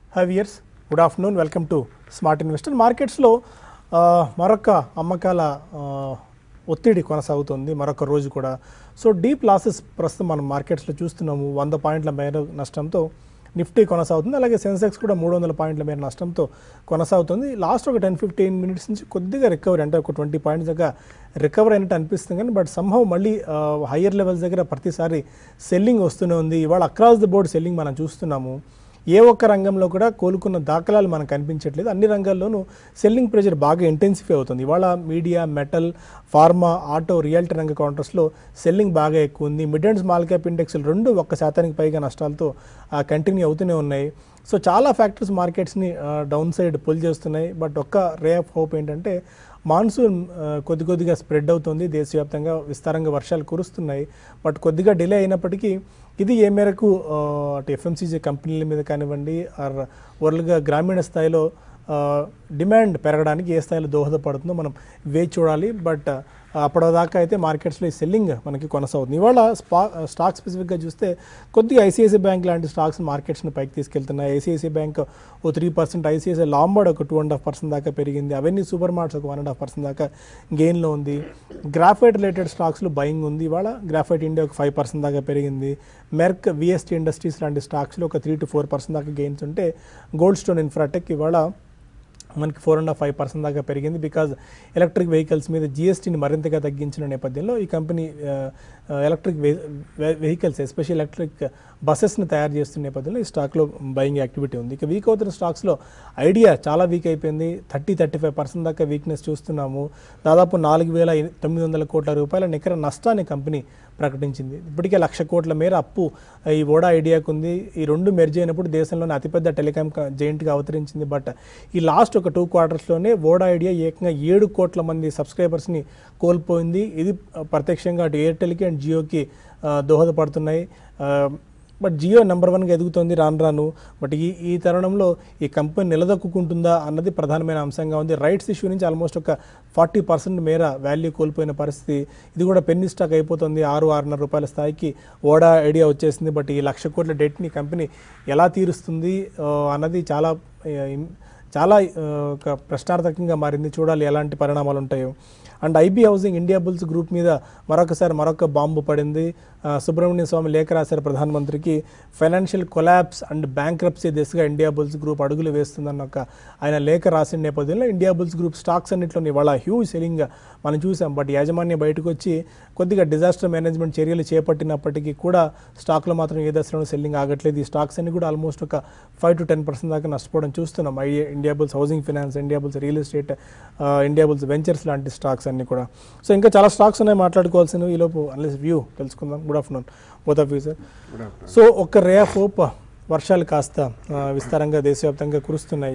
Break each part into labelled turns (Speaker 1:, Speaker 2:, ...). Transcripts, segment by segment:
Speaker 1: Have years good afternoon welcome to smart investor మార్కెట్స్లో ఆ, మరొక అమ్మకాల ఆ, ఒత్తిడి కొనసాగుతుంది మరొక రోజు కూడా సో డీప్ లాసెస్ ప్రస్తుతం మనం మార్కెట్స్లో చూస్తున్నాము వంద పాయింట్ల మేర నష్టంతో నిఫ్టీ కొనసాగుతుంది అలాగే సెన్సెక్స్ కూడా మూడు వందల పాయింట్ల మేర నష్టంతో కొనసాగుతుంది లాస్ట్ ఒక టెన్ ఫిఫ్టీన్ మినిట్స్ నుంచి కొద్దిగా రికవరీ అంటే ఒక ట్వంటీ పాయింట్స్ దగ్గర రికవర్ అయినట్టు అనిపిస్తుంది కానీ బట్ సంభవ్ మళ్ళీ హయ్యర్ లెవెల్స్ దగ్గర ప్రతిసారి సెల్లింగ్ వస్తూనే ఉంది ఇవాళ అక్రాస్ ది బోర్డ్ సెల్లింగ్ మనం చూస్తున్నాము ఏ ఒక్క రంగంలో కూడా కోలుకున్న దాఖలాలు మనకు కనిపించట్లేదు అన్ని రంగాల్లోనూ సెల్లింగ్ ప్రెషర్ బాగా ఇంటెన్సిఫై అవుతుంది ఇవాళ media metal pharma auto reality రంగ కౌంటర్స్లో సెల్లింగ్ బాగా ఎక్కువ ఉంది మిడ్ అండ్ స్మాల్ క్యాప్ ఇండెక్స్లు రెండు ఒక్క శాతానికి పైగా నష్టాలతో కంటిన్యూ అవుతూనే ఉన్నాయి సో చాలా ఫ్యాక్టర్స్ మార్కెట్స్ని డౌన్ సైడ్ పుల్ చేస్తున్నాయి బట్ ఒక్క రే ఆఫ్ హోప్ ఏంటంటే మాన్సూన్ ఆ, కొద్ది కొద్దిగా స్ప్రెడ్ అవుతుంది దేశవ్యాప్తంగా విస్తారంగా వర్షాలు కురుస్తున్నాయి బట్ కొద్దిగా డిలే అయినప్పటికీ ఇది ఏ మేరకు ఆ, అటు ఎఫ్ఎంసీజీ కంపెనీల మీద కానివ్వండి ఆర్ వరల్డ్గా గ్రామీణ స్థాయిలో ఆ, డిమాండ్ పెరగడానికి ఏ స్థాయిలో దోహదపడుతుందో మనం వేచి చూడాలి బట్ అప్పటిదాకా అయితే మార్కెట్స్లో ఈ సెల్లింగ్ మనకి కొనసాగుతుంది ఇవాళ స్పా స్టాక్ స్పెసిఫిక్గా చూస్తే కొద్దిగా ఐసిఐసిఐ బ్యాంక్ లాంటి స్టాక్స్ మార్కెట్స్ని పైకి తీసుకెళ్తున్నాయి ఐసిఐసిఐ బ్యాంక్ ఓ త్రీ పర్సెంట్ ఐసిఐసిఐ లాంబర్డ్ ఒక టూ అండ్ హాఫ్ పర్సెంట్ దాకా పెరిగింది అవన్నీ సూపర్ మార్ట్స్ ఒక వన్ అండ్ హాఫ్ పర్సెంట్ దాకా గెయిన్లో ఉంది గ్రాఫైట్ రిలేటెడ్ స్టాక్స్లో బయింగ్ ఉంది ఇవాళ గ్రాఫైట్ ఇండియా ఒక ఫైవ్ పర్సెంట్ దాకా పెరిగింది మెర్క్ విఎస్టీ ఇండస్ట్రీస్ లాంటి స్టాక్స్లో ఒక త్రీ టు ఫోర్ పర్సెంట్ దాకా గెయిన్స్ ఉంటే గోల్డ్ స్టోన్ ఇన్ఫ్రాటెక్ ఇవాళ మనకి four and half five percent దాకా పెరిగింది బికాజ్ ఎలక్ట్రిక్ వెహికల్స్ మీద జిఎస్టీని మరింతగా తగ్గించిన నేపథ్యంలో ఈ company electric vehicles especial electric బస్సెస్ని తయారు చేస్తున్న నేపథ్యంలో ఈ స్టాక్లో బయింగ్ యాక్టివిటీ ఉంది ఇక వీక్ అవుతున్న స్టాక్స్లో ఐడియా చాలా వీక్ అయిపోయింది థర్టీ థర్టీ ఫైవ్ పర్సెంట్ దాకా వీక్నెస్ చూస్తున్నాము దాదాపు నాలుగు వేల ఎని- తొమ్మిది వందల కోట్ల రూపాయల నికర నష్టాన్ని కంపెనీ ప్రకటించింది ఇప్పటికే లక్ష కోట్ల మేర అప్పు ఈ ఓడా ఐడియాకు ఉంది ఈ రెండు మెర్జ్ అయినప్పుడు దేశంలోనే అతిపెద్ద టెలికాం జైంట్గా అవతరించింది బట్ ఈ లాస్ట్ ఒక టూ క్వార్టర్స్లోనే ఓడా ఐడియా ఏకంగా ఏడు కోట్ల మంది సబ్స్క్రైబర్స్ని కోల్పోయింది ఇది ఆ, ప్రత్యక్షంగా అటు ఎయిర్టెల్కి అండ్ జియోకి ఆ, దోహదపడుతున్నాయి ఆ, బట్ జియో నెంబర్ వన్గా ఎదుగుతోంది రాను రాను బట్ ఈ ఈ తరుణంలో ఈ కంపెనీ నిలదొక్కుంటుందా అన్నది ప్రధానమైన అంశంగా ఉంది రైట్స్ ఇష్యూ నుంచి ఆల్మోస్ట్ ఒక ఫార్టీ పర్సెంట్ మేర వాల్యూ కోల్పోయిన పరిస్థితి ఇది కూడా పెన్ని స్టాక్ అయిపోతుంది ఆరు ఆరున్నర రూపాయల స్థాయికి ఓడా ఐడియా వచ్చేసింది బట్ ఈ లక్ష కోట్ల డెట్ని కంపెనీ ఎలా తీరుస్తుంది ఆ, అన్నది చాలా ఆ, ఇం- చాలా ఆ, ఒక ప్రశ్నార్థకంగా మారింది చూడాలి ఎలాంటి పరిణామాలు ఉంటాయో and IB housing Indiabulls group మీద మరొకసారి మరొక బాంబు పడింది ఆ, సుబ్రహ్మణ్య స్వామి లేఖ రాశారు ప్రధానమంత్రికి ఫైనాన్షియల్ కొలాబ్స్ అండ్ బ్యాంక్రప్సీ దిశగా ఇండియా బుల్స్ గ్రూప్ అడుగులు వేస్తుందన్న ఒక ఆయన లేఖ రాసిన నేపథ్యంలో ఇండియా బుల్స్ గ్రూప్ స్టాక్స్ అన్నింటిలో ఇవాళ హ్యూజ్ సెలింగ్ మనం చూసాం బట్ యాజమాన్యం బయటకు వచ్చి కొద్దిగా డిజాస్టర్ మేనేజ్మెంట్ చర్యలు చేపట్టినప్పటికీ కూడా స్టాక్లో మాత్రం ఏ దశలోనూ సెల్లింగ్ ఆగట్లేదు ఈ స్టాక్స్ అన్ని కూడా ఆల్మోస్ట్ ఒక ఫైవ్ టు టెన్ పర్సెంట్ దాకా నష్టపోవడం చూస్తున్నాం ఐ Indiabulls housing finance Indiabulls real estate Indiabulls ventures లాంటి స్టాక్స్ అన్ని కూడా సో ఇంకా చాలా స్టాక్స్ ఉన్నాయి మాట్లాడుకోవాల్సినవి ఈలోపు అన్లెస్ వ్యూ తెలుసుకుందాం good afternoon both of you sir so ఒక్క రే ఆఫ్ హోప్ వర్షాలు కాస్త ఆ, విస్తారంగా దేశవ్యాప్తంగా కురుస్తున్నాయి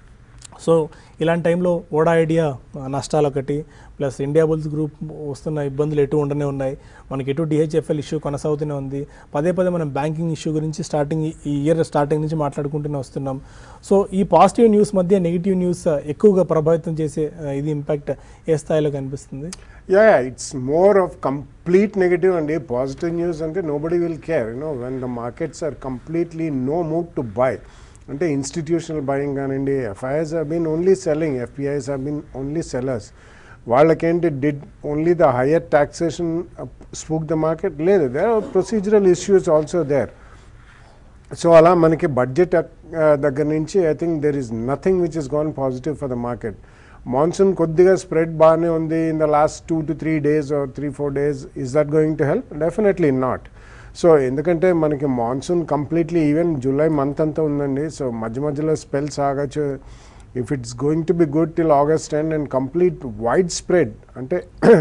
Speaker 1: సో ఇలాంటి టైంలో ఓడా ఐడియా ఆ, నష్టాలు ఒకటి ప్లస్ ఇండియా బుల్స్ గ్రూప్ వస్తున్న ఇబ్బందులు ఎటు ఉండనే ఉన్నాయి మనకి ఎటు డిహెచ్ఎఫ్ఎల్ ఇష్యూ కొనసాగుతూనే ఉంది పదే పదే మనం బ్యాంకింగ్ ఇష్యూ గురించి స్టార్టింగ్ ఈ ఇయర్ స్టార్టింగ్ నుంచి మాట్లాడుకుంటూనే వస్తున్నాం సో ఈ పాజిటివ్ న్యూస్ మధ్య నెగిటివ్ న్యూస్ ఎక్కువగా ప్రభావితం చేసే ఆ, ఇది ఇంపాక్ట్ ఏ స్థాయిలో కనిపిస్తుంది
Speaker 2: Yeah, yeah, it's more of complete negative and a positive news and nobody will care, you know, when the markets are completely no mood to buy. అంటే institutional buying కానివ్వండి FIs have been only selling FPIs have been only sellers వాళ్ళకేంటి did only the higher taxation spook the market లేదు there are procedural issues also there so అలా మనకి budget దగ్గర నుంచి I think there is nothing which is gone positive for the market monsoon కొద్దిగా spread బాగానే ఉంది in the last two to three days or three four days is that going to help definitely not so ఎందుకంటే మనకి monsoon completely even July month అంతా ఉందండి so మధ్య మధ్యలో spells ఆగచ్చు if it's going to be good till August end and complete wide spread అంటే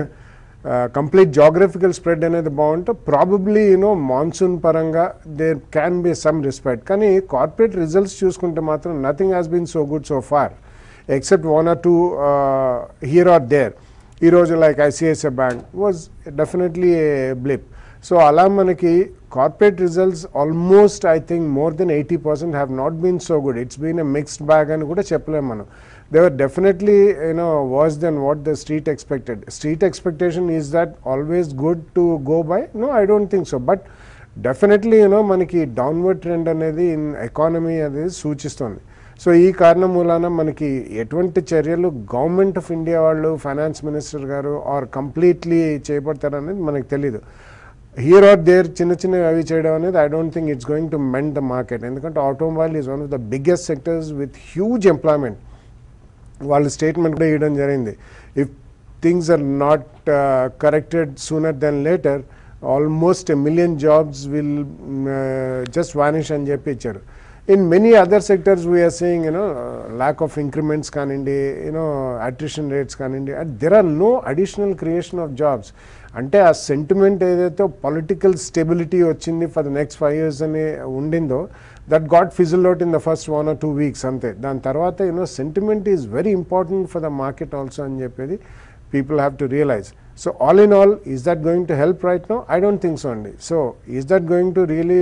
Speaker 2: complete geographical spread అనేది బాగుంటే ప్రాబబ్లీ యూనో మాన్సూన్ పరంగా there can be some respect కానీ కార్పొరేట్ రిజల్ట్స్ చూసుకుంటే మాత్రం nothing has been so good so far except one or two here or there ఈరోజు like ICICI bank was definitely a blip so అలా మనకి corporate results almost I think more than eighty percent have not been so good it's been a mixed bag అని కూడా చెప్పలేము మనం they were definitely you know worse than what the street expected street expectation is that always good to go by no i don't think so but definitely you know మనకి downward trend అనేది in economy అనేది సూచిస్తుంది so ఈ కారణం మూలాన మనకి ఎటువంటి చర్యలు గవర్నమెంట్ ఆఫ్ ఇండియా వాళ్ళు ఫైనాన్స్ మినిస్టర్ గారు ఆర్ కంప్లీట్లీ చేపడతారనేది మనకు తెలీదు హియర్ ఆర్ దేర్ చిన్న చిన్న అవి చేయడం అనేది I don't think it's going to mend the market ఎందుకంటే automobile is one of the biggest sectors with huge employment వాళ్ళు స్టేట్మెంట్ కూడా ఇవ్వడం జరిగింది if things are not corrected sooner than later almost million jobs will just vanish అని చెప్పి ఇచ్చారు in many other sectors we're saying you know lack of increments కానివ్వండి you know attrition rates కానివ్వండి and there are no additional creation of jobs అంటే ఆ sentiment ఏదైతే political stability వచ్చింది for the next five years అని ఉండిందో that got fizzle out in the first one or two weeks అంతే దాని తర్వాత you know sentiment is very important for the market also అని చెప్పేది people have to realise so all in all is that going to help right no I don't think so అండి so is that going to really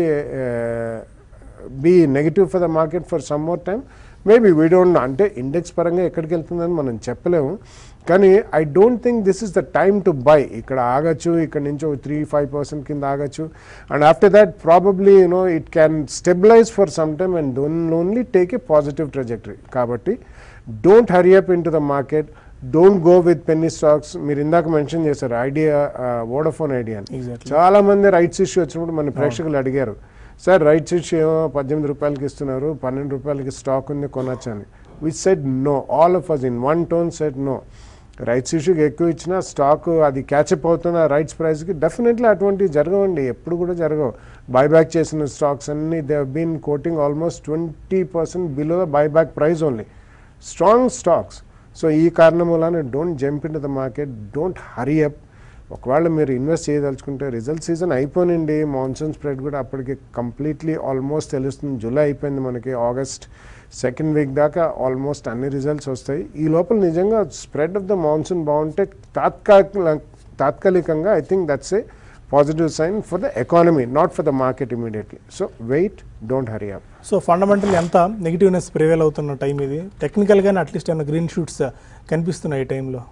Speaker 2: be negative for the market for some more time maybe we don't అంటే index పరంగా ఎక్కడికి వెళ్తుందని మనం చెప్పలేము కానీ I don't think this is the time to buy ఇక్కడ ఆగచ్చు ఇక్కడ నుంచి త్రీ ఫైవ్ పర్సెంట్ కింద ఆగచ్చు and after that probably you know it can stabilise for some time and then only take a positive trajectory కాబట్టి don't hurry up into the market don't go with penny stocks మీరు ఇందాక mention చేశారు Idea Vodafone idea అని
Speaker 1: Exactly.
Speaker 2: చాలా మంది rights issue వచ్చినప్పుడు మన ప్రేక్షకులు అడిగారు సార్ రైట్స్ ఇష్యూ ఏమో పద్దెనిమిది రూపాయలకి ఇస్తున్నారు పన్నెండు రూపాయలకి స్టాక్ ఉంది కొనొచ్చు అని we said no all of us in one tone said no rights ఇష్యూకి ఎక్కువ ఇచ్చినా స్టాక్ అది క్యాచప్ అవుతున్న రైట్స్ ప్రైస్కి డెఫినెట్లీ అటువంటివి జరగవండి ఎప్పుడు కూడా జరగవు బైబ్యాక్ చేసిన స్టాక్స్ అన్ని they been quoting almost twenty percent below the buyback price only strong stocks so ఈ కారణం వలన don't jump into the market don't hurry up ఒకవేళ మీరు ఇన్వెస్ట్ చేయదలుచుకుంటే రిజల్ట్ సీజన్ అయిపోయింది మాన్సూన్ స్ప్రెడ్ కూడా అప్పటికి కంప్లీట్లీ ఆల్మోస్ట్ తెలుస్తుంది జూలై అయిపోయింది మనకి ఆగస్ట్ సెకండ్ వీక్ దాకా ఆల్మోస్ట్ అన్ని రిజల్ట్స్ వస్తాయి ఈ లోపల నిజంగా స్ప్రెడ్ ఆఫ్ ద మాన్సూన్ బాగుంటే తాత్కాలిక తాత్కాలికంగా I think that's a positive sign for the economy not for the market immediately so wait don't hurry up
Speaker 1: so fundamental ఎంత నెగిటివ్నెస్ ప్రివేల్ అవుతున్న టైం ఇది టెక్నికల్గానే అట్లీస్ట్ ఏమైనా గ్రీన్ షూట్స్ కనిపిస్తున్నాయి ఈ టైంలో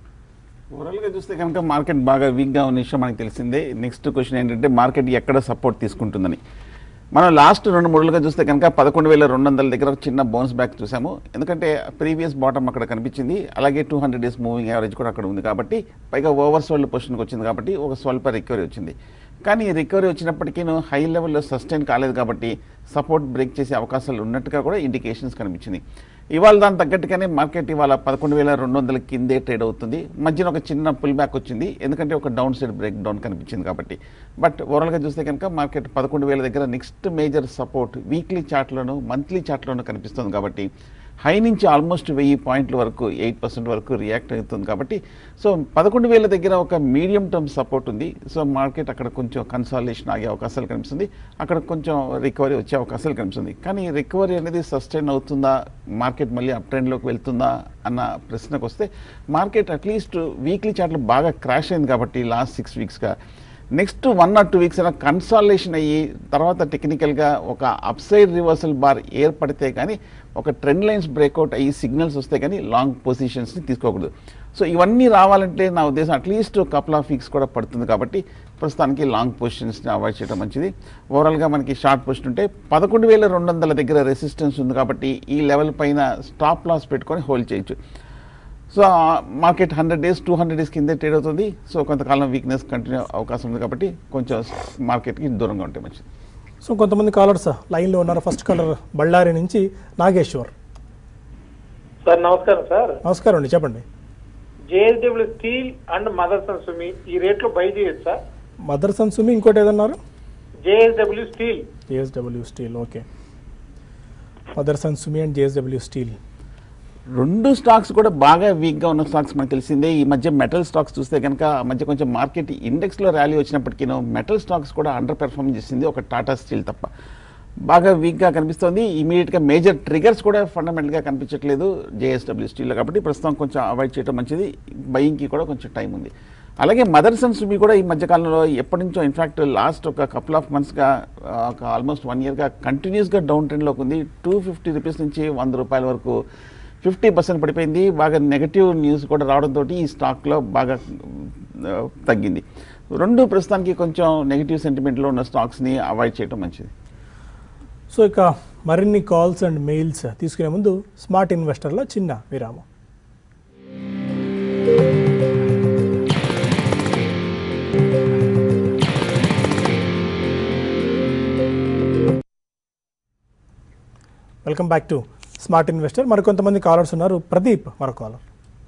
Speaker 3: ఓవరాల్గా చూస్తే కనుక మార్కెట్ బాగా వీక్గా ఉన్న విషయం మనకు తెలిసిందే నెక్స్ట్ క్వశ్చన్ ఏంటంటే మార్కెట్ ఎక్కడ సపోర్ట్ తీసుకుంటుందని మనం లాస్ట్ రెండు మూడులుగా చూస్తే కనుక పదకొండు వేల రెండు వందల దగ్గర ఒక చిన్న బౌన్స్ బ్యాక్ చూసాము ఎందుకంటే ప్రీవియస్ బాటమ్ అక్కడ కనిపించింది అలాగే two hundred days moving average కూడా అక్కడ ఉంది కాబట్టి పైగా ఓవర్ సోల్డ్ పొజిషన్కి వచ్చింది కాబట్టి ఒక స్వల్ప రికవరీ వచ్చింది కానీ రికవరీ వచ్చినప్పటికీ హై లెవెల్లో సస్టైన్ కాలేదు కాబట్టి సపోర్ట్ బ్రేక్ చేసే అవకాశాలు ఉన్నట్టుగా కూడా ఇండికేషన్స్ కనిపించింది ఇవాళ దాని తగ్గట్టుగానే మార్కెట్ ఇవాళ పదకొండు వేల రెండు వందల కిందే ట్రేడ్ అవుతుంది మధ్యన ఒక చిన్న పుల్ బ్యాక్ వచ్చింది ఎందుకంటే ఒక డౌన్ సైడ్ బ్రేక్ డౌన్ కనిపించింది కాబట్టి బట్ ఓవరాల్గా చూస్తే కనుక మార్కెట్ పదకొండు వేల దగ్గర నెక్స్ట్ మేజర్ సపోర్ట్ వీక్లీ చార్ట్లోను మంత్లీ చార్ట్లోను కనిపిస్తుంది కాబట్టి హై నుంచి ఆల్మోస్ట్ వెయ్యి పాయింట్ల వరకు ఎయిట్ పర్సెంట్ వరకు రియాక్ట్ అవుతుంది కాబట్టి సో పదకొండు వేల దగ్గర ఒక మీడియం టర్మ్ సపోర్ట్ ఉంది సో మార్కెట్ అక్కడ కొంచెం కన్సాలేషన్ ఆగే అవకాశాలు కనిపిస్తుంది అక్కడ కొంచెం రికవరీ వచ్చే అవకాశాలు కనిపిస్తుంది కానీ రికవరీ అనేది సస్టైన్ అవుతుందా మార్కెట్ మళ్ళీ అప్ ట్రెండ్లోకి వెళ్తుందా అన్న ప్రశ్నకు వస్తే మార్కెట్ అట్లీస్ట్ వీక్లీ చార్ట్లో బాగా క్రాష్ అయింది కాబట్టి లాస్ట్ సిక్స్ వీక్స్గా next one or two weeks అయినా కన్సాలేషన్ అయ్యి తర్వాత టెక్నికల్గా ఒక అప్సైడ్ రివర్సల్ బార్ ఏర్పడితే కానీ ఒక ట్రెండ్ లైన్స్ బ్రేక్అవుట్ అయ్యి సిగ్నల్స్ వస్తే కానీ లాంగ్ పొజిషన్స్ని తీసుకోకూడదు సో ఇవన్నీ రావాలంటే నా ఉద్దేశం అట్లీస్ట్ కపుల్ ఆఫ్ వీక్స్ కూడా పడుతుంది కాబట్టి ప్రస్తుతానికి లాంగ్ పొజిషన్స్ని అవాయిడ్ చేయడం మంచిది ఓవరాల్గా మనకి షార్ట్ పొజిషన్ ఉంటే పదకొండు వేల రెండు వందల దగ్గర రెసిస్టెన్స్ ఉంది కాబట్టి ఈ లెవెల్ పైన స్టాప్ లాస్ పెట్టుకొని హోల్డ్ చేయొచ్చు so market hundred days two hundred days కిందే ట్రేడ్ అవుతుంది సో కొంతకాలం వీక్నెస్ కంటిన్యూ అవకాశం ఉంది కాబట్టి కొంచెం మార్కెట్కి దూరంగా ఉంటే మంచిది
Speaker 1: సో కొంతమంది కాలర్స్ లైన్లో ఉన్నారు ఫస్ట్ కాలర్ బళ్ళారి నుంచి నాగేశ్వర్
Speaker 4: సార్ నమస్కారం సార్
Speaker 1: నమస్కారం అండి చెప్పండి
Speaker 4: జేఎస్డబ్ల్యూ స్టీల్ అండ్ మదర్సన్ సుమి ఈ రేట్లో బై చేయొచ్చు సార్
Speaker 1: మదర్స్ అండ్ సుమి ఇంకోటి ఏదన్నారు
Speaker 4: JSW steel
Speaker 1: JSW steel okay Motherson Sumi and JSW steel
Speaker 3: రెండు స్టాక్స్ కూడా బాగా వీక్గా ఉన్న స్టాక్స్ మనకు తెలిసిందే ఈ మధ్య మెటల్ స్టాక్స్ చూస్తే కనుక ఆ మధ్య కొంచెం మార్కెట్ ఇండెక్స్లో ర్యాలీ వచ్చినప్పటికీ మెటల్ స్టాక్స్ కూడా అండర్ పెర్ఫార్మ్ చేసింది ఒక టాటా స్టీల్ తప్ప బాగా వీక్గా కనిపిస్తోంది ఇమీడియట్గా మేజర్ ట్రిగర్స్ కూడా ఫండమెంటల్గా కనిపించట్లేదు జేఎస్డబ్ల్యూ స్టీల్లో కాబట్టి ప్రస్తుతం కొంచెం అవాయిడ్ చేయడం మంచిది బయింగ్కి కూడా కొంచెం టైం ఉంది అలాగే మదర్స్ అండ్ సుమి కూడా ఈ మధ్యకాలంలో ఎప్పటి నుంచో ఇన్ఫాక్ట్ లాస్ట్ ఒక కపుల్ ఆఫ్ మంత్స్గా ఒక ఆల్మోస్ట్ వన్ ఇయర్గా కంటిన్యూస్గా డౌన్ ట్రెండ్లోకి ఉంది టూ ఫిఫ్టీ రూపీస్ నుంచి వంద రూపాయల వరకు ఫిఫ్టీ పర్సెంట్ పడిపోయింది బాగా నెగటివ్ న్యూస్ కూడా రావడంతో ఈ స్టాక్లో బాగా ఆ, తగ్గింది రెండు ప్రస్తుతానికి కొంచెం నెగిటివ్ సెంటిమెంట్లో ఉన్న స్టాక్స్ని అవాయిడ్ చేయడం మంచిది
Speaker 1: సో ఇక మరిన్ని కాల్స్ అండ్ మెయిల్స్ తీసుకునే ముందు స్మార్ట్ ఇన్వెస్టర్లో చిన్న విరామం welcome back to smart Investor మరికొంతమంది కాలర్స్ ఉన్నారు ప్రదీప్ మరో కాలర్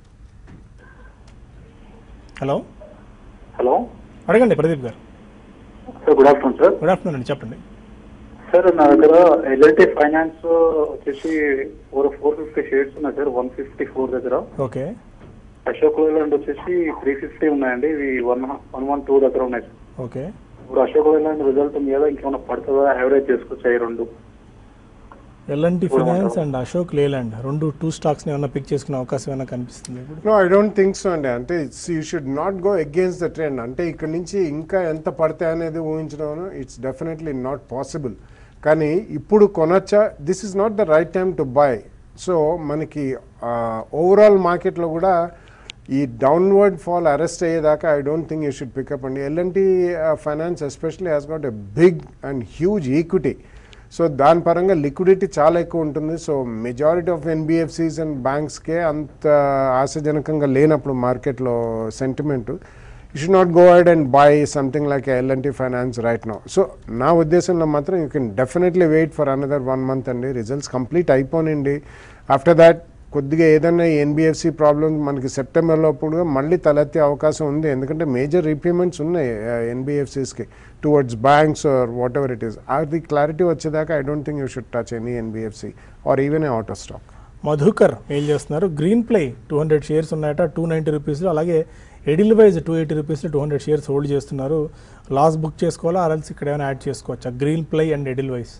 Speaker 1: హలో
Speaker 5: హలో
Speaker 1: అడగండి ప్రదీప్ గారు
Speaker 5: sir good afternoon sir
Speaker 1: good afternoon అండి చెప్పండి
Speaker 5: సార్ నా దగ్గర ఎల్ఎల్టీ ఫైనాన్స్ వచ్చేసి ఫోర్ ఫోర్ ఫిఫ్టీ షేర్స్ ఉన్నాయి సార్ వన్ ఫిఫ్టీ ఫోర్ దగ్గర
Speaker 1: ఓకే
Speaker 5: అశోక్ లేలాండ్ వచ్చేసి త్రీ ఫిఫ్టీ ఉన్నాయండి ఇవి వన్ వన్ వన్ టూ దగ్గర ఉన్నాయి సార్
Speaker 1: ఓకే
Speaker 5: ఇప్పుడు అశోక్ లేలాండ్ రిజల్ట్ మీద ఇంకేమైనా పడుతుందా యావరేజ్ చేసుకొచ్చా ఈ రెండు
Speaker 1: ఎల్ఎన్టీ ఫైనాన్స్ అండ్ అశోక్ లేలాండ్ రెండు టూ స్టాక్స్ని ఏమైనా పిక్ చేసుకునే అవకాశం ఏమైనా కనిపిస్తుంది ఇప్పుడు
Speaker 2: no I don't think so అండి అంటే you should not go against the trend అంటే ఇక్కడ నుంచి ఇంకా ఎంత పడతాయి అనేది ఊహించడం ఇట్స్ డెఫినెట్లీ నాట్ పాసిబుల్ కానీ ఇప్పుడు కొనొచ్చా this is not the right time to buy so మనకి ఓవరాల్ మార్కెట్లో కూడా ఈ డౌన్వర్డ్ ఫాల్ అరెస్ట్ అయ్యేదాకా I don't think you should pick up అండి L&T Finance especially has got a big and huge equity so దాని పరంగా లిక్విడిటీ చాలా ఎక్కువ ఉంటుంది so majority of NBFCs and బ్యాంక్స్కే అంత ఆశాజనకంగా లేనప్పుడు మార్కెట్లో sentiment you should not go add and buy something like L&T Finance right no so నా ఉద్దేశంలో మాత్రం you can definitely wait for another one month అండి రిజల్ట్స్ కంప్లీట్ అయిపోనండి ఆఫ్టర్ దాట్ కొద్దిగా ఏదైనా ఎన్బిఎఫ్సి ప్రాబ్లమ్ మనకి సెప్టెంబర్ లోపు మళ్ళీ తలెత్తే అవకాశం ఉంది ఎందుకంటే మేజర్ రీపేమెంట్స్ ఉన్నాయి ఎన్బిఎఫ్సిస్కి towards banks or whatever it is అది క్లారిటీ వచ్చేదాకా I don't think you should touch any NBFC or even a auto stock
Speaker 1: Madhukar mail చేస్తున్నారు Greenply two hundred shares ఉన్నాయట టూ నైంటీ రూపీస్లో అలాగే ఎడిల్ వైజ్ టూ ఎయిటీ రూపీస్లో two hundred shares hold చేస్తున్నారు loss book చేసుకోవాలా ఆర్ఎల్స్ ఇక్కడ ఏమైనా యాడ్ చేసుకోవచ్చా Greenply and Edelweiss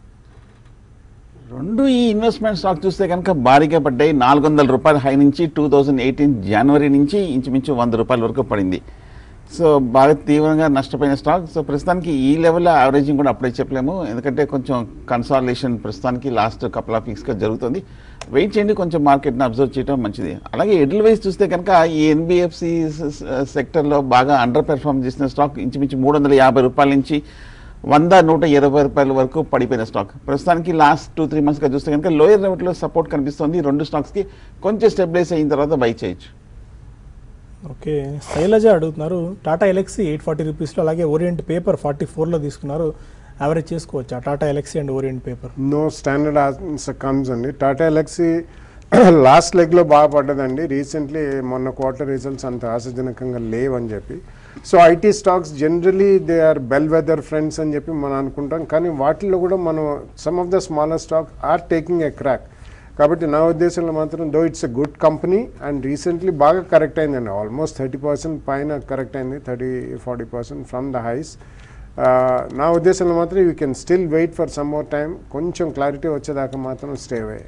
Speaker 3: రెండు ఈ ఇన్వెస్ట్మెంట్ స్టాక్ చూస్తే కనుక భారీగా పడ్డాయి నాలుగు వందల రూపాయల హై నుంచి టూ థౌజండ్ ఎయిటీన్ జనవరి నుంచి ఇంచుమించు వంద రూపాయల వరకు పడింది సో బాగా తీవ్రంగా నష్టపోయిన స్టాక్ సో ప్రస్తుతానికి ఈ లెవెల్లో యావరేజింగ్ కూడా అప్పుడే చెప్పలేము ఎందుకంటే కొంచెం కన్సాలేషన్ ప్రస్తుతానికి లాస్ట్ కపుల్ ఆఫ్ వీక్స్గా జరుగుతుంది వెయిట్ చేయండి కొంచెం మార్కెట్ని అబ్జర్వ్ చేయడం మంచిది అలాగే ఎడ్ల వైజ్ చూస్తే కనుక ఈ ఎన్బిఎఫ్సి సెక్టర్లో బాగా అండర్ పెర్ఫార్మ్ చేసిన స్టాక్ ఇంచుమించు మూడు వందల యాభై రూపాయల నుంచి వంద నూట ఇరవై రూపాయల వరకు పడిపోయిన స్టాక్ ప్రస్తుతానికి లాస్ట్ టూ త్రీ మంత్స్గా చూస్తే కనుక లోయర్ లెవెల్లో సపోర్ట్ కనిపిస్తుంది ఈ రెండు స్టాక్స్కి కొంచెం స్టెబిలైజ్ అయిన తర్వాత బై చేయొచ్చు
Speaker 1: ఓకే శైలజ అడుగుతున్నారు టాటా ఎలక్సీ ఎయిట్ ఫార్టీ రూపీస్లో అలాగే ఓరియంట్ పేపర్ ఫార్టీ ఫోర్లో తీసుకున్నారు యావరేజ్ చేసుకోవచ్చా Tata Elxsi and Orient Paper
Speaker 2: no standard answer comes అండి టాటా ఎలక్సీ లాస్ట్ లెగ్లో బాగా పడ్డదండి రీసెంట్లీ మొన్న క్వార్టర్ రిజల్ట్స్ అంత ఆశాజనకంగా లేవని చెప్పి so IT stocks generally they are bellwether friends అని చెప్పి మనం అనుకుంటాం కానీ వాటిల్లో కూడా మనం some of the smaller stock are taking a crack కాబట్టి నా ఉద్దేశంలో మాత్రం though it's a good company and recently బాగా కరెక్ట్ అయిందండి ఆల్మోస్ట్ థర్టీ పర్సెంట్ పైన కరెక్ట్ అయింది thirty forty percent from the highs నా ఉద్దేశంలో మాత్రం you can still wait for some more time కొంచెం క్లారిటీ వచ్చేదాకా మాత్రం స్టే అవే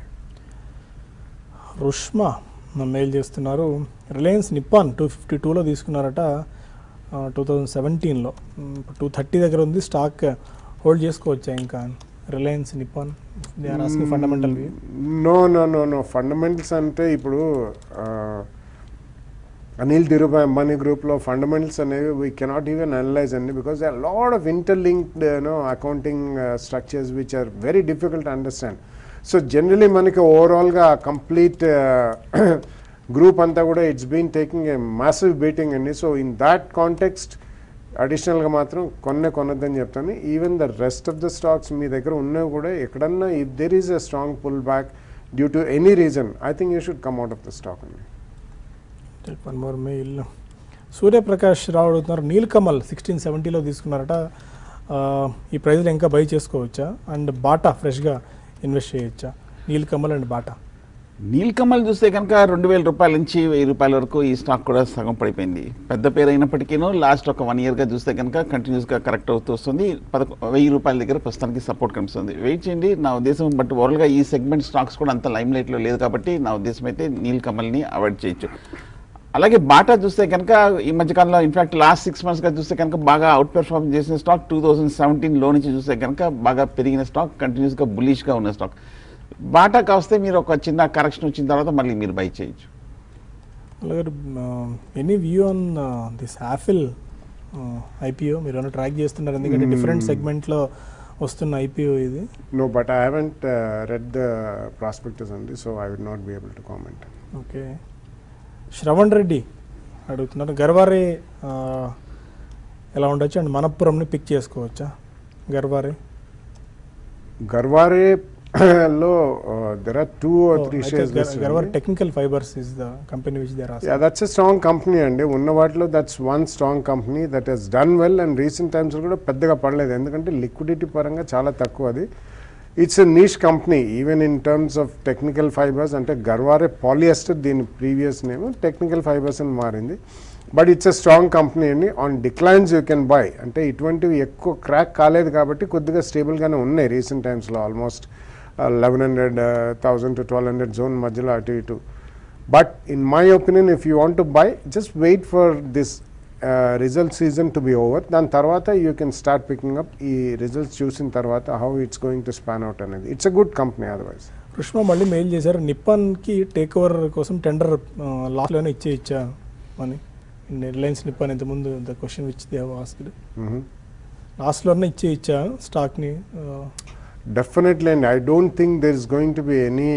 Speaker 1: రుష్మా మెయిల్ చేస్తున్నారు రిలయన్స్ నిప్పాన్ టూ ఫిఫ్టీ టూలో తీసుకున్నారట టూ థౌజండ్ సెవెంటీన్లో టూ థర్టీ దగ్గర ఉంది స్టాక్ హోల్డ్ చేసుకోవచ్చా ఇంకా Reliance Nippon they are asking fundamental view
Speaker 2: no no no no fundamentals అంటే ఇప్పుడు ఆ, అనిల్ ధీరుభాయ్ అంబానీ గ్రూప్లో ఫండమెంటల్స్ అనేవి వీ కెనాట్ ఈవెన్ అనలైజ్ అండి because they lot of interlinked no accounting structures which are very difficult understand so generally మనకి ఓవరాల్గా complete group అంతా కూడా it's been taking a massive beating అండి సో ఇన్ దాట్ కాంటెక్స్ట్ అడిషనల్గా మాత్రం కొన్నే కొనొద్దని చెప్తాను even the rest of the stocks మీ దగ్గర ఉన్నవి కూడా ఎక్కడన్నా if there is a strong pull back due to any reason I think you should come out of the stock అండి
Speaker 1: one more mail Suryaprakash Rao అడుగుతున్నారు నీల్ కమల్ సిక్స్టీన్ సెవెంటీలో తీసుకున్నారట ఆ, ఈ ప్రైజ్లో ఇంకా బై చేసుకోవచ్చా అండ్ బాటా ఫ్రెష్గా ఇన్వెస్ట్ చేయొచ్చా Nilkamal and Bata
Speaker 3: Nilkamal చూస్తే కనుక రెండు వేల రూపాయల నుంచి వెయ్యి రూపాయల వరకు ఈ స్టాక్ కూడా సగం పడిపోయింది పెద్ద పేరు అయినప్పటికీను లాస్ట్ ఒక వన్ ఇయర్గా చూస్తే కనుక కంటిన్యూస్గా కరెక్ట్ అవుతూ వస్తుంది పదకొ వెయ్యి రూపాయల దగ్గర ప్రస్తుతానికి సపోర్ట్ కనిపిస్తుంది వెయిట్ చేయండి నా ఉద్దేశం బట్ ఓవరాల్గా ఈ సెగ్మెంట్ స్టాక్స్ కూడా అంత లైమ్ లైట్లో లేదు కాబట్టి నా ఉద్దేశం అయితే నీల్ కమల్ని అవాయిడ్ చేయొచ్చు అలాగే బాటా చూస్తే కనుక ఈ మధ్యకాలంలో ఇన్ఫాక్ట్ లాస్ట్ సిక్స్ మంత్స్గా చూస్తే కనుక బాగా అవుట్ పెర్ఫార్మ్ చేసిన స్టాక్ టూ థౌజండ్ సెవెంటీన్లో నుంచి చూస్తే కనుక బాగా పెరిగిన స్టాక్ కంటిన్యూస్గా బులిష్గా ఉన్న స్టాక్ బాటా కాస్తే మీరు ఒక చిన్న కరెక్షన్ వచ్చిన తర్వాత మళ్ళీ మీరు బై చేయొచ్చు
Speaker 1: అలాగే any view on this Apple IPO మీరు ఏమైనా ట్రాక్ చేస్తున్నారు ఎందుకంటే డిఫరెంట్ సెగ్మెంట్లో వస్తున్న ఐపీఓ ఇది
Speaker 2: No, but I haven't uh, read the prospectus only, so I would not be able to comment.
Speaker 1: Okay Shravan Reddy అడుగుతున్నారు గర్వారే ఆ, ఎలా ఉండొచ్చు అండ్ మనప్పురంని పిక్ చేసుకోవచ్చా గర్వారే
Speaker 2: Garware లో uh, there are two or three shares. listed.
Speaker 1: Garware technical fibres is the company which there
Speaker 2: Yeah, that's a strong company అండి ఉన్న వాటిలో that's one strong company that he's done well and recent times కూడా పెద్దగా పడలేదు ఎందుకంటే liquidity పరంగా చాలా తక్కువ అది it's a niche company even in terms of technical fibres అంటే గర్వారే పాలియస్టర్ దీని ప్రీవియస్ నేమ్ టెక్నికల్ ఫైబర్స్ అని మారింది but it's a strong company అండి on declines you can buy అంటే ఇటువంటివి ఎక్కువ క్రాక్ కాలేదు కాబట్టి కొద్దిగా స్టేబుల్గానే ఉన్నాయి రీసెంట్ టైమ్స్లో almost eleven hundred thousand to twelve hundred zone మధ్యలో అటు ఇటు but in my opinion if you want to buy just wait for this result season to be over దాని తర్వాత you can start picking up ఈ results చూసిన తర్వాత how it's going to span out అనేది it's a good company otherwise
Speaker 1: Krishna మళ్ళీ mail చేశారు నిప్పాన్కి take over కోసం టెండర్ లాస్ట్లోనే ఇచ్చే ఇచ్చా అని రిలయన్స్ నిప్పాన్ ఇంతకుముందు the question which they asked లాస్ట్లోనే ఇచ్చే ఇచ్చా స్టాక్ని
Speaker 2: డెఫినెట్లీ అండి I don't think there is going to be any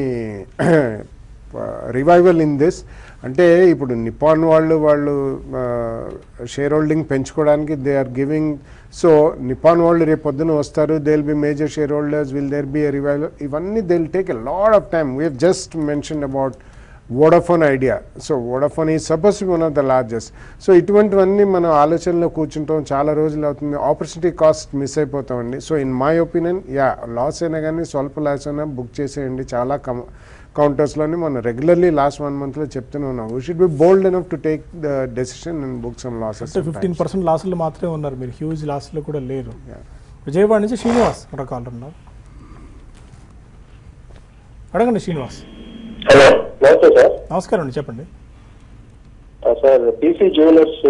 Speaker 2: revival in this అంటే ఇప్పుడు నిపాన్ వాళ్ళు వాళ్ళు షేర్ హోల్డింగ్ పెంచుకోవడానికి they are giving so Nippon వాళ్ళు రేపు పొద్దున వస్తారు they will be major share holders will there be a revival ఇవన్నీ they will take a lot of time we just mention about Vodafone Idea so Vodafone ఈ suppose one of the largest so ఇటువంటివన్నీ మనం ఆలోచనలో కూర్చుంటాం చాలా రోజులు అవుతుంది opportunity cost miss అయిపోతామండి so in my opinion yeah loss అయినా కానీ స్వల్ప లాస్ అయినా బుక్ చేసేయండి చాలా కం కౌంటర్స్లోని మనం రెగ్యులర్లీ లాస్ట్ వన్ మంత్లో చెప్తూనే ఉన్నాం we should be bold enough to take the decision and book some losses
Speaker 1: అంటే ఫిఫ్టీన్ పర్సెంట్ లాస్లో మాత్రమే ఉన్నారు మీరు హ్యూజ్ లాస్లో కూడా లేరు విజయవాడ నుంచి శ్రీనివాస్ ఒక కాల్ ఉన్నారు అడగండి శ్రీనివాస్
Speaker 6: హలో నమస్తే సార్
Speaker 1: నమస్కారం అండి చెప్పండి
Speaker 6: ఆ, సార్ పీసీ జ్యువెలర్స్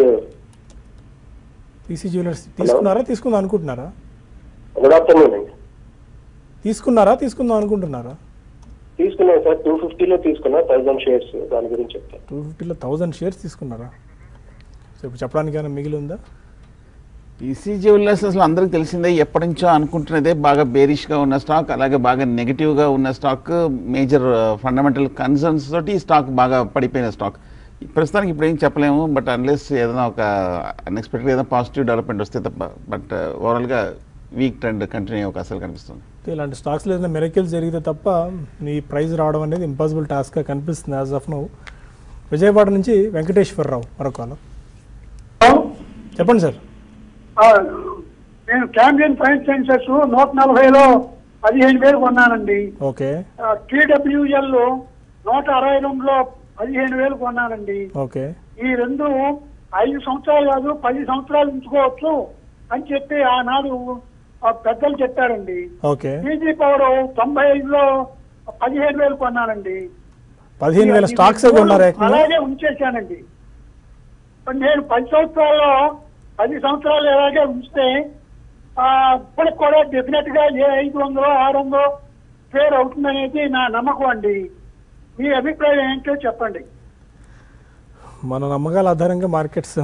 Speaker 1: పీసీ జ్యువెలర్స్ తీసుకున్నారా తీసుకుందాం అనుకుంటున్నారా
Speaker 6: గుడ్ ఆఫ్టర్నూన్ అండి
Speaker 1: తీసుకున్నారా తీసుకుందాం అనుకుంటున్నారా
Speaker 6: తీసుకున్నాను సార్ టూ ఫిఫ్టీలో తీసుకున్నా థౌసండ్ షేర్స్ దాని గురించి చెప్తాను
Speaker 1: టూ ఫిఫ్టీలో థౌజండ్ షేర్స్ తీసుకున్నారా సో ఇప్పుడు చెప్పడానికి ఏమైనా మిగిలి ఉందా
Speaker 3: పీసీ జ్యువెలర్స్ అసలు అందరికి తెలిసిందే ఎప్పటి నుంచో అనుకుంటున్నదే బాగా బేరిష్గా ఉన్న స్టాక్ అలాగే బాగా నెగిటివ్గా ఉన్న స్టాక్ మేజర్ ఫండమెంటల్ కన్సర్న్స్ తోటి ఈ స్టాక్ బాగా పడిపోయిన స్టాక్ ప్రస్తుతానికి ఇప్పుడు ఏం చెప్పలేము బట్ అన్లెస్ ఏదైనా ఒక అన్ఎక్స్పెక్టెడ్ ఏదైనా పాజిటివ్ డెవలప్మెంట్ వస్తే తప్ప బట్ ఓవరాల్గా వీక్ ట్రెండ్ కంటిన్యూ అయ్యే అవకాశాలు కనిపిస్తుంది
Speaker 1: ఇలాంటి స్టాక్స్లో ఏదైనా మెరకిల్స్ జరిగితే తప్ప మీ ప్రైస్ రావడం అనేది ఇంపాసిబుల్ టాస్క్గా కనిపిస్తుంది యాజ్ ఆఫ్ నౌ విజయవాడ నుంచి వెంకటేశ్వరరావు మరొక కాలం చెప్పండి సార్
Speaker 7: ఆ, నేను క్యాంపియన్ ఫైన్ సైన్సెస్ నూట నలభైలో పదిహేను వేలు కొన్నానండి
Speaker 1: ఓకే
Speaker 7: టీడబ్ల్యూఎల్ నూట అరవై రెండులో పదిహేను వేలు కొన్నానండి
Speaker 1: ఓకే
Speaker 7: ఈ రెండు ఐదు సంవత్సరాలు కాదు పది సంవత్సరాలు ఉంచుకోవచ్చు అని చెప్పి ఆనాడు ఆ పెద్దలు చెప్పారండి
Speaker 1: ఓకే
Speaker 7: పీజీ పవర్ తొంభై ఐదులో పదిహేను వేలు కొన్నానండి
Speaker 1: పదిహేను వేల
Speaker 7: ఈ
Speaker 1: స్టాక్స్
Speaker 7: మూడు
Speaker 1: కొన్నారు ఏకంగా
Speaker 7: అలాగే ఉంచేశానండి మరి నేను పది సంవత్సరాల్లో పది సంవత్సరాలు ఎలాగే ఉంచితే ఆ, ఇప్పటికి కూడా డెఫినెట్ గా ఏ ఐదు వందలు ఆరు వందలు ఫేర్ అవుతుందనేది నా నమ్మకం అండి మీ అభిప్రాయం ఏంటో చెప్పండి
Speaker 1: మన నమ్మకాల ఆధారంగా మార్కెట్స్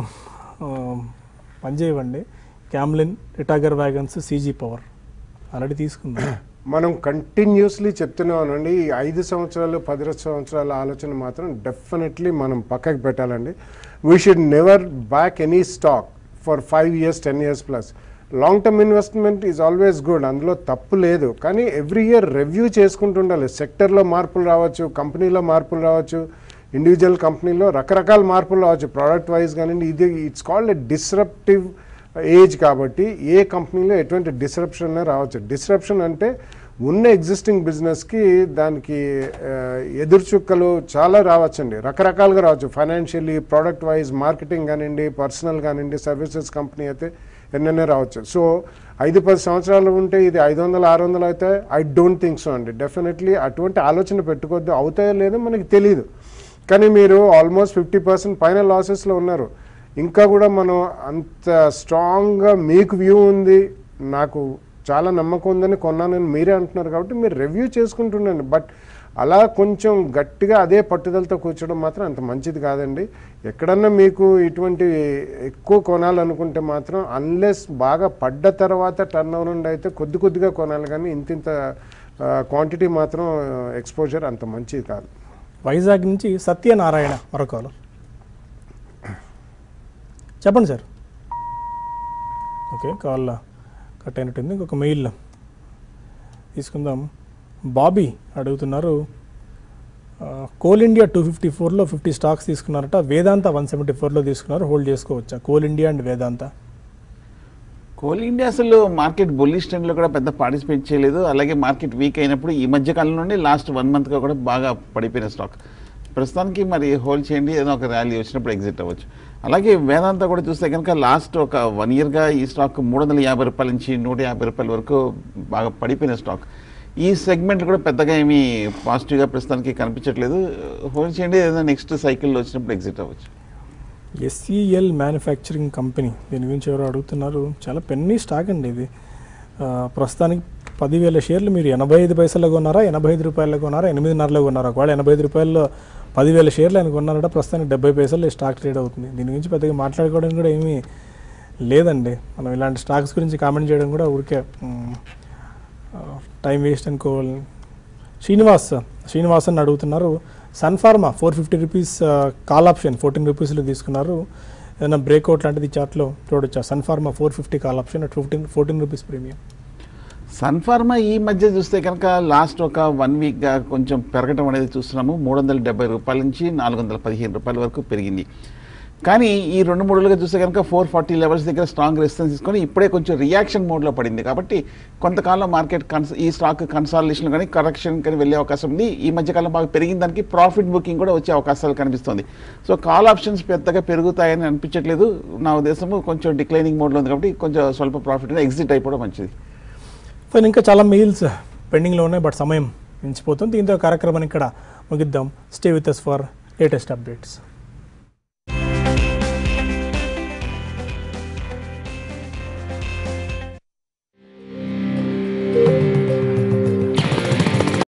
Speaker 1: పనిచేయవండి క్యామ్లిన్ రిటాగర్ వ్యాగన్స్ సీజీ పవర్ ఆల్రెడీ తీసుకుందాం
Speaker 2: మనం కంటిన్యూస్లీ చెప్తున్నామండి ఈ ఐదు సంవత్సరాలు పది సంవత్సరాల ఆలోచన మాత్రం డెఫినెట్లీ మనం పక్కకి పెట్టాలండి we should never back any stock for five years ten years plus long term investment is always good అందులో తప్పు లేదు కానీ ఎవ్రీ ఇయర్ రివ్యూ చేసుకుంటుండాలి సెక్టర్లో మార్పులు రావచ్చు కంపెనీలో మార్పులు రావచ్చు ఇండివిజువల్ కంపెనీలో రకరకాల మార్పులు రావచ్చు ప్రోడక్ట్ వైజ్ కానివ్వండి ఇది it's called a disruptive age కాబట్టి ఏ కంపెనీలో ఎటువంటి డిస్రప్షన్ రావచ్చు డిస్రప్షన్ అంటే ఉన్న ఎగ్జిస్టింగ్ బిజినెస్కి దానికి ఆ, ఎదురు చుక్కలు చాలా రావచ్చండి రకరకాలుగా రావచ్చు ఫైనాన్షియల్లీ ప్రోడక్ట్ వైజ్ మార్కెటింగ్ కానివ్వండి పర్సనల్ కానివ్వండి సర్వీసెస్ కంపెనీ అయితే ఎన్నెన్నో రావచ్చు సో ఐదు పది సంవత్సరాలు ఉంటే ఇది ఐదు వందలు ఆరు వందలు అయితే ఐ డోంట్ థింక్ సో అండి డెఫినెట్లీ అటువంటి ఆలోచన పెట్టుకోవద్దు అవుతాయో లేదో మనకి తెలియదు కానీ మీరు ఆల్మోస్ట్ ఫిఫ్టీ పర్సెంట్ పైన లాసెస్లో ఉన్నారు ఇంకా కూడా మనం అంత స్ట్రాంగ్గా మీకు వ్యూ ఉంది నాకు చాలా నమ్మకం ఉందని కొన్నానని మీరే అంటున్నారు కాబట్టి మీరు రివ్యూ చేసుకుంటుండండి బట్ అలా కొంచెం గట్టిగా అదే పట్టుదలతో కూర్చోవడం మాత్రం అంత మంచిది కాదండి ఎక్కడన్నా మీకు ఇటువంటి ఎక్కువ కొనాలనుకుంటే మాత్రం అన్లెస్ బాగా పడ్డ తర్వాత టర్న్ ఓవర్ అయితే కొద్ది కొద్దిగా కొనాలి కానీ ఇంత ఇంత క్వాంటిటీ మాత్రం ఎక్స్పోజర్ అంత మంచిది కాదు
Speaker 1: వైజాగ్ నుంచి సత్యనారాయణ మరొకరు చెప్పండి సార్ ఓకే కాల్ కట్ అయినట్టుంది ఇంకొక మెయిల్ తీసుకుందాం బాబీ అడుగుతున్నారు ఆ, కోల్ ఇండియా టూ ఫిఫ్టీ ఫోర్లో ఫిఫ్టీ స్టాక్స్ తీసుకున్నారట వేదాంత వన్ సెవెంటీ ఫోర్లో తీసుకున్నారు హోల్డ్ చేసుకోవచ్చా కోల్ ఇండియా అండ్ వేదాంత
Speaker 3: కోల్ ఇండియా అసలు మార్కెట్ బుల్లిష్ ట్రెండ్లో కూడా పెద్ద పార్టిసిపేట్ చేయలేదు అలాగే మార్కెట్ వీక్ అయినప్పుడు ఈ మధ్య కాలం నుండి లాస్ట్ వన్ మంత్గా కూడా బాగా పడిపోయిన స్టాక్ ప్రస్తుతానికి మరి హోల్డ్ చేయండి ఏదో ఒక ర్యాలీ వచ్చినప్పుడు ఎగ్జిట్ అవ్వచ్చు అలాగే వేదాంత కూడా చూస్తే కనుక లాస్ట్ ఒక వన్ ఇయర్గా ఈ స్టాక్ మూడు వందల యాభై రూపాయల నుంచి నూట యాభై రూపాయల వరకు బాగా పడిపోయిన స్టాక్ ఈ సెగ్మెంట్ కూడా పెద్దగా ఏమీ పాజిటివ్గా ప్రస్తుతానికి కనిపించట్లేదు హోల్డ్ చేయండి ఏదైనా నెక్స్ట్ సైకిల్లో వచ్చినప్పుడు ఎగ్జిట్ అవ్వచ్చు
Speaker 1: ఎస్ఈఎల్ మ్యానుఫ్యాక్చరింగ్ కంపెనీ దీని గురించి ఎవరు అడుగుతున్నారు చాలా పెన్నీ స్టాక్ అండి ఇది ఆ, ప్రస్తుతానికి పదివేల షేర్లు మీరు ఎనభై ఐదు పైసల్లో కొన్నారా ఎనభై ఐదు రూపాయల్లో కొన్నారా ఎనిమిదిన్నరలో కొన్నారా ఒకవేళ ఎనభై ఐదు రూపాయల్లో పదివేల షేర్లు ఆయన కొన్నారట ప్రస్తుతానికి డెబ్బై పైసలు ఈ స్టాక్ ట్రేడ్ అవుతుంది దీని గురించి పెద్దగా మాట్లాడుకోవడానికి కూడా ఏమీ లేదండి మనం ఇలాంటి స్టాక్స్ గురించి కామెంట్ చేయడం కూడా ఊరికే మ్, ఆ, టైం వేస్ట్ అనుకోవాలి శ్రీనివాస్ శ్రీనివాస్ అని అడుగుతున్నారు Sun Pharma four fifty rupees call option fourteen రూపీస్లో తీసుకున్నారు ఏదైనా బ్రేక్అవుట్ లాంటిది చార్ట్లో చూడొచ్చా Sun Pharma four fifty call option at fifteen fourteen rupees premium
Speaker 3: Sun Pharma ఈ మధ్య చూస్తే కనుక లాస్ట్ ఒక వన్ వీక్గా కొంచెం పెరగడం అనేది చూస్తున్నాము మూడు వందల డెబ్బై రూపాయల నుంచి నాలుగు వందల పదిహేను రూపాయల వరకు పెరిగింది కానీ ఈ రెండు మూడు రోజులుగా చూస్తే కనుక ఫోర్ ఫార్టీ లెవెల్స్ దగ్గర స్ట్రాంగ్ రెసిస్టెన్స్ తీసుకొని ఇప్పుడే కొంచెం రియాక్షన్ మోడ్లో పడింది కాబట్టి కొంతకాలం మార్కెట్ కన్స్ ఈ స్టాక్ కన్సాలిడేషన్ కానీ కరెక్షన్ కానీ వెళ్ళే అవకాశం ఉంది ఈ మధ్యకాలం బాగా పెరిగిన దానికి ప్రాఫిట్ బుకింగ్ కూడా వచ్చే అవకాశాలు కనిపిస్తుంది సో కాల్ ఆప్షన్స్ పెద్దగా పెరుగుతాయని అనిపించట్లేదు నా ఉద్దేశము కొంచెం డిక్లైనింగ్ మోడ్లో ఉంది కాబట్టి కొంచెం స్వల్ప ప్రాఫిట్ ఎగ్జిట్ అయిపోవడం మంచిది
Speaker 1: ఫైన్ ఇంకా చాలా మెయిల్స్ పెండింగ్లో ఉన్నాయి బట్ సమయం మించిపోతుంది దీంతో కార్యక్రమాన్ని ఇక్కడ ముగిద్దాం stay with us for latest updates